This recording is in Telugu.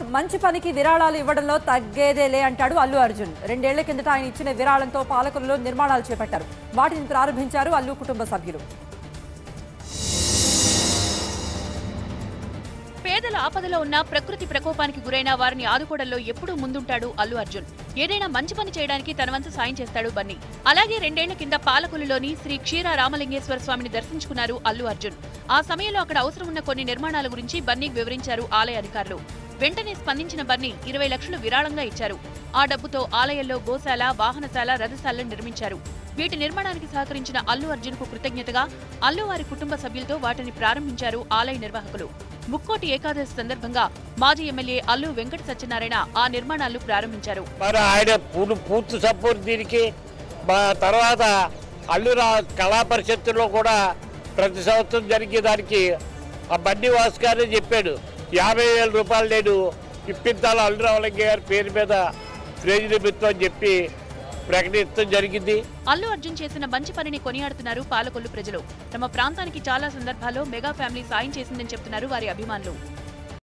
మంచి పనికి విరాళాలు ఇవ్వడంలో తగ్గేదేలే అంటాడు అల్లు అర్జున్ రెండేళ్ల కిందట ఆయన ఇచ్చిన విరాళంతో పాలకులలో నిర్మాణాలు చేపట్టారు వాటిని ప్రారంభించారు అల్లు కుటుంబ సభ్యులు పేదల ఆపదలో ఉన్న ప్రకృతి ప్రకోపానికి గురైన వారిని ఆదుకోవడంలో ఎప్పుడూ ముందుంటాడు అల్లు అర్జున్ ఏదైనా మంచి పని చేయడానికి తన వంతు సాయం చేస్తాడు బన్నీ అలాగే రెండేళ్ల కింద పాలకొల్లులోని శ్రీ క్షీర రామలింగేశ్వర స్వామిని దర్శించుకున్నారు అల్లు అర్జున్ ఆ సమయంలో అక్కడ అవసరం ఉన్న కొన్ని నిర్మాణాల గురించి బన్నీకి వివరించారు ఆలయ అధికారులు వెంటనే స్పందించిన బన్నీ ఇరవై లక్షలు విరాళంగా ఇచ్చారు ఆ డబ్బుతో ఆలయంలో గోశాల వాహనశాల రథశాలను నిర్మించారు వీటి నిర్మాణానికి సహకరించిన అల్లు అర్జున్ కు కృతజ్ఞతగా అల్లు వారి కుటుంబ సభ్యులతో వాటిని ప్రారంభించారు ఆలయ నిర్వాహకులు ముక్కోటి ఏకాదశి సందర్భంగా మాజీ ఎమ్మెల్యే అల్లు వెంకట సత్యనారాయణ ఆ నిర్మాణాలు ప్రారంభించారు మరి ఆయన పూర్తి పూర్తి సపోర్ట్ దీనికి మా తర్వాత అల్లురా కళా పరిషత్తులో కూడా ప్రతి సంవత్సరం జరిగే దానికి ఆ బండి వాస్ గారే చెప్పాడు యాభై వేల రూపాయలు నేను ఇప్పించాలి అల్లురావులంగి గారి పేరు మీద ప్రేజ్ నిమిత్తం అని చెప్పి ప్రకటించడం జరిగింది అల్లు అర్జున్ చేసిన మంచి పనిని కొనియాడుతున్నారు పాలకొల్లు ప్రజలు తమ ప్రాంతానికి చాలా సందర్భాల్లో మెగా ఫ్యామిలీ సాయం చేసిందని చెప్తున్నారు వారి అభిమానులు